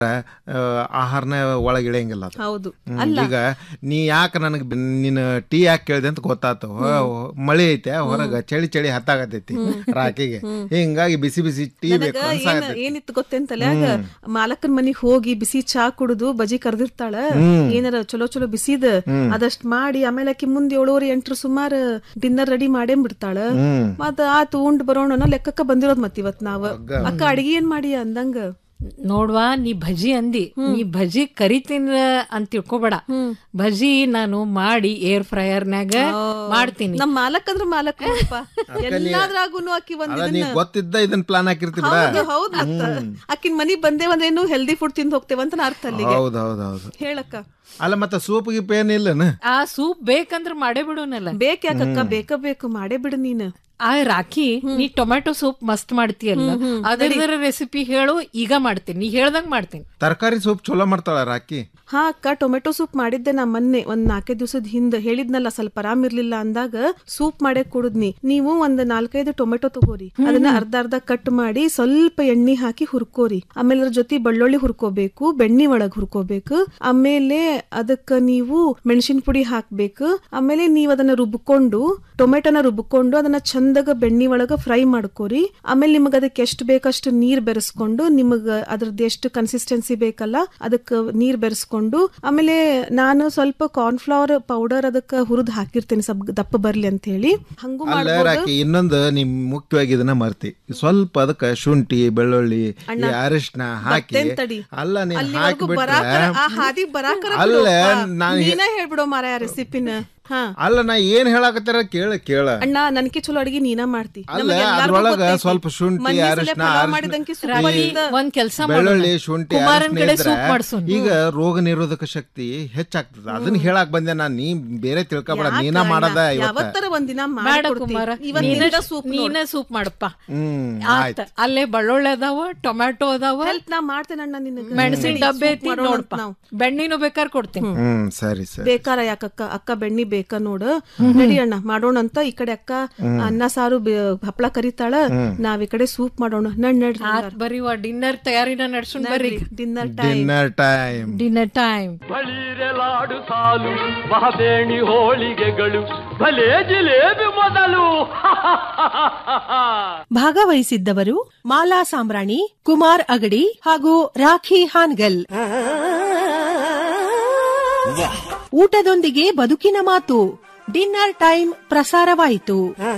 ಆ, ಆಹಾರನ ಒಳಗೆ ಇಳಿಯಂಗಿಲ್ಲ ಅದು ಹೌದು ಹ್ಮ್, ಈಗ ನೀ ಯಾಕೆ ನನಗೆ ನೀನು ಟೀ ಯಾಕೆ ಕೇಳಿದೆ ಅಂತ ಗೊತ್ತಾತು ಹೊ- ಮಳಿ ಐತೆ ಹೊರಗ ಚಳಿ ಚಳಿ ಹತ್ತಾಗತೈತಿ ರಾಕಿಗೆ ಹಿಂಗಾಗಿ ಬಿಸಿ ಬಿಸಿ ಟೀ ಬೇಕು ಏನ್ ಅನ್ಸಾಕತ್ತೈತಿ. ಏನಿತ್ತು ಗೊತ್ತೇಂತಲ್ಲ ಆಗ ಮಾಲಕನ್ ಮನಿಗ್ ಹೋಗಿ ಬಿಸಿ ಚಾ ಕುಡುದು ಬಜಿ ಕರ್ದಿರ್ತಾಳ ಏನಾರ ಚಲೋ ಚಲೋ ಬಿಸಿದ ಅದಷ್ಟ್ ಮಾಡಿ ಆಮೇಲೆ ಆಕಿ ಮುಂದ್ ಏಳುವರೆ ಎಂಟ್ರ ಸುಮಾರ ಡಿನ್ನರ್ ರೆಡಿ ಮಾಡೇ ಬಿಡ್ತಾಳ ಹ್ಮ್ ಮತ್ತ ಆತು ಉಂಡ್ ಬರೋಣ ಅನ್ನೋ ಲೆಕ್ಕಕ್ಕ ಬಂದಿರೋದ್ ಮತ್ ಇವತ್ ನಾವ್ ಅಕ್ಕ ಅಡಿಗೆ ಏನ್ ಮಾಡಿ ಅಂದಂಗ ನೋಡ್ವಾ ನೀ ಭಜಿ ಅಂದಿ ನೀ ಭಜಿ ಕರಿತೀನ ಅಂತ ತಿಳ್ಕೊಬೇಡ ಭಜಿ ನಾನು ಮಾಡಿ ಏರ್ ಫ್ರೈಯರ್ನ್ಯಾಗ ಮಾಡ್ತೀನಿ ನಮ್ ಮಾಲಕ್ ಅಂದ್ರ ಮಾಲಕ್ ನೋಡಪ್ಪ ಎಲ್ಲಾದ್ರಾಗೂನು ಆಕಿ ಒಂದ್ ಅಲ್ಲ ನೀ ಗೊತ್ತಿದ್ದ ಇದನ್ ಪ್ಲಾನ್ ಹಾಕಿರ್ತಿ ಬಿಡ ಹೌದು ಹೌದ್ ಮತ್ತ ಆಕಿನ್ ಮನಿಗ್ ಬಂದೇವಂದ್ರೇನು ಹೆಲ್ದಿ ಫುಡ್ ತಿಂದ್ ಹೋಗ್ತೇವಂತ ಅಂತ ಅರ್ಥ ಅಲ್ಲಿಗೆ ಹೌದ್ ಹೌದ್ ಹೌದು ಹೇಳಕ್ಕ ಅಲ್ಲ ಮತ್ತೆ ಸೂಪ್ ಗಿಪ್ ಏನಿಲ್ಲನ ಆ ಸೂಪ್ ಬೇಕಂದ್ರ ಮಾಡೇ ಬಿಡೋನಲ್ಲ ಬೇಕ್ ಯಾಕಕ್ಕ ಬೇಕ ಬೇಕು ಮಾಡೇ ಬಿಡು ನೀನ್ ಆ ರಾಖಿ ನೀ ಟೊಮ್ಯಾಟೊ ಸೂಪ್ ಮಸ್ತ್ ಮಾಡ್ತೀಯಲ್ಲ ಅದರ ರೆಸಿಪಿ ಹೇಳು ಈಗ ಮಾಡ್ತೀನಿ ನೀ ಹೇಳ್ದಂಗ್ ಮಾಡ್ತೀನಿ ತರಕಾರಿ ಸೂಪ್ ಚಲೋ ಮಾಡ್ತಾಳ ರಾಕಿ ಹಾ ಅಕ್ಕ ಟೊಮೆಟೊ ಸೂಪ್ ಮಾಡಿದ್ದೆ ನಾ ಮೊನ್ನೆ ಒಂದ್ ನಾಲ್ಕೈದು ದಿವಸದ ಹಿಂದ ಹೇಳಿದ್ನಲ್ಲ ಸ್ವಲ್ಪ ಆರಾಮ್ ಇರ್ಲಿಲ್ಲ ಅಂದಾಗ ಸೂಪ್ ಮಾಡೇ ಕುಡುದ್ನಿ ನೀವು ಒಂದ್ ನಾಲ್ಕೈದು ಟೊಮೆಟೊ ತಗೋರಿ ಅದನ್ನ ಅರ್ಧ ಅರ್ಧ ಕಟ್ ಮಾಡಿ ಸ್ವಲ್ಪ ಎಣ್ಣೆ ಹಾಕಿ ಹುರ್ಕೋರಿ ಆಮೇಲೆ ಅದ್ರ ಜೊತೆ ಬೆಳ್ಳುಳ್ಳಿ ಹುರ್ಕೋಬೇಕು ಬೆಣ್ಣಿ ಒಳಗ್ ಹುರ್ಕೋಬೇಕು ಆಮೇಲೆ ಅದಕ್ಕ ನೀವು ಮೆಣಸಿನ ಪುಡಿ ಹಾಕ್ಬೇಕು ಆಮೇಲೆ ನೀವ್ ಅದನ್ನ ರುಬ್ಕೊಂಡು ಟೊಮೆಟೊನ ರುಬ್ಕೊಂಡು ಅದನ್ನ ಚಂದಾಗ ಬೆಣ್ಣಿ ಒಳಗ ಫ್ರೈ ಮಾಡ್ಕೋರಿ ಆಮೇಲೆ ನಿಮಗ ಅದಕ್ಕೆ ಎಷ್ಟು ಬೇಕಷ್ಟು ನೀರ್ ಬೆರೆಸ್ಕೊಂಡು ನಿಮಗ ಅದ್ರದ್ದು ಎಷ್ಟು ಕನ್ಸಿಸ್ಟೆನ್ಸಿ ಬೇಕಲ್ಲ ಅದಕ್ಕ ನೀರ್ ಬೆರೆಸ್ಕೊಂಡು ಆಮೇಲೆ ನಾನು ಸ್ವಲ್ಪ ಕಾರ್ನ್ಫ್ಲವರ್ ಪೌಡರ್ ಅದಕ್ಕ ಹುರಿದ್ ಹಾಕಿರ್ತೇನೆ ಸ್ವಲ್ಪ ದಪ್ಪ ಬರ್ಲಿ ಅಂತ ಹೇಳಿ ಹಂಗೂ ಅಲ್ಲ ಮಾಡ್ಬೋದು ರಾಕಿ ಇನ್ನೊಂದು ನಿಮ್ ಮುಖ್ಯವಾಗಿ ಇದನ್ನ ಮರ್ತಿ ಸ್ವಲ್ಪ ಅದಕ್ಕ ಶುಂಠಿ ಬೆಳ್ಳುಳ್ಳಿ ಈ ಅರಿಶಿನ ಹಾಕಿ ಬರ್ತೇನ್ ತಡಿ. ಅಲ್ಲ ನೀನ್ ಅಲ್ಲಿವರೆಗೂ ಹಾಕಿಬಿಟ್ರೆ ಬರಾಕರ ಆ ಹಾದಿ ಬರಾಕರ ಅಲ್ಲ, ಬಿಡು ಅಪ್ಪ. ನಾನ್ ಹೇ- ನೀನ ಹೇಳ್ಬಿಡೋ ಮಾರಾಯ ರೆಸಿಪಿನ ಹಾ ಅಲ್ಲ ನಾ ಏನ್ ಹೇಳಾಕತ್ತಾರ ಕೇಳ ಕೇಳ ಅಣ್ಣ ನನಗೆ ಚಲೋ ಅಡಿಗೆ ನೀನ ಮಾಡ್ತಿ ಅಲ್ಲ, ನಮಗೆಲ್ಲಾರ್ಗೂ ಅದ್ರೊಳಗ ಗೊತ್ತೈತಿ. ಸ್ವಲ್ಪ ಶುಂಠಿ, ಮೊನ್ನೆ ಸಲ ಅರಿಶಿನ, ಪಲಾವ್ ಅರಿಶಿನ, ಮಾಡಿದಂಗೆ super ರಾಖಿ ಇತ್ತ. ಒಂದ್ ಕೆಲ್ಸ ಬೆಳ್ಳುಳ್ಳಿ ಶುಂಠಿ ಕುಮಾರನ್ ಅರಿಶಿನ ಕಡೆ ಇದ್ರೆ ಸೂಪ್ ಮಾಡ್ಸೋನ್ ಈಗ ರೋಗ ನಿರೋಧಕ ಶಕ್ತಿ ಹೆಚ್ಚಾಗ್ತದ ಅದನ್ನ ಹೇಳಾಕ್ ಬಂದೆ ನಾನ್ ನೀ ಬೇರೆ ತಿಳ್ಕೊಬೇಡ ಯಾಕ ನೀನ ಅಣ್ಣ? ಮಾಡದ ಇವತ್ತ ಯಾವತ್ತರ ಒಂದಿನ ಬೇಡ ಮಾಡ್ಕೊಡ್ತಿ. ಕುಮಾರ ಇವತ್ತಿನಿಂದ soup ನೋಡು. ನೀನ ಸೂಪ್ ಮಾಡಪ್ಪ ಹ್ಮ್ ಆತ ಅಲ್ಲೇ ಬೆಳ್ಳುಳ್ಳಿ ಅದಾವ ಟೊಮ್ಯಾಟೊ ಅದಾವ ಹೆಲ್ಪ್ ನಾ ಮಾಡ್ತೇನೆ ಅಣ್ಣ ನಿನಗೆ ಮೆಣಸಿನ ಡಬ್ಬೆ ಐತಿ ಮಾಡೋಣ ಅಂತ ನೋಡ್ಪ ನಾವು. ಬೆಣ್ಣಿನೂ ಬೇಕಾರ್ ಕೊಡ್ತೀನಿ ಹ್ಮ್ ಸರಿ ಸರಿ ಬೇಕಾರ ಯಾಕಕ್ಕ ಅಕ್ಕ ಬೆಣ್ಣಿ ಬೇಕ ನೋಡು ನಡಿ ಅಣ್ಣ ಮಾಡೋಣ ಅಂತ ಈ ಕಡೆ ಅಕ್ಕ ಅನ್ನ ಸಾರು ಬೆ- ಹಪ್ಳ ಕರಿತಾಳ ನಾವ್ ಈ ಕಡೆ ಸೂಪ್ ಮಾಡೋಣ ನಡ್ ನಡ್ರಿ ಆತ್ ಬರ್ರಿ ಡಿನ್ನರ್ ತಯಾರಿನ ನಡ್ಸೋಣ ಬರ್ರಿ dinner time dinner time dinner time ಬಳಿರೆಲಾಡು ಸಾಲು ಮಹಬೇಣಿ ಹೋಳಿಗೆಗಳು ಭಲೇ ಜಿಲೇಬಿ ಮೊದಲು ಭಾಗವಹಿಸಿದ್ದವರು ಮಾಲಾ ಸಾಂಬ್ರಾಣಿ ಕುಮಾರ್ ಅಗಡಿ ಹಾಗೂ ರಾಖಿ ಹಾನ್ಗಲ್ ಊಟದೊಂದಿಗೆ ಬದುಕಿನ ಮಾತು ಡಿನ್ನರ್ ಟೈಮ್ ಪ್ರಸಾರವಾಯಿತು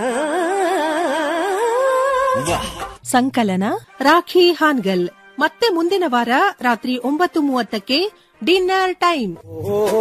ಸಂಕಲನ ರಾಖಿ ಹಾನ್ಗಲ್ ಮತ್ತೆ ಮುಂದಿನ ವಾರ ರಾತ್ರಿ ಒಂಬತ್ತು ಮೂವತ್ತಕ್ಕೆ ಡಿನ್ನರ್ ಟೈಮ್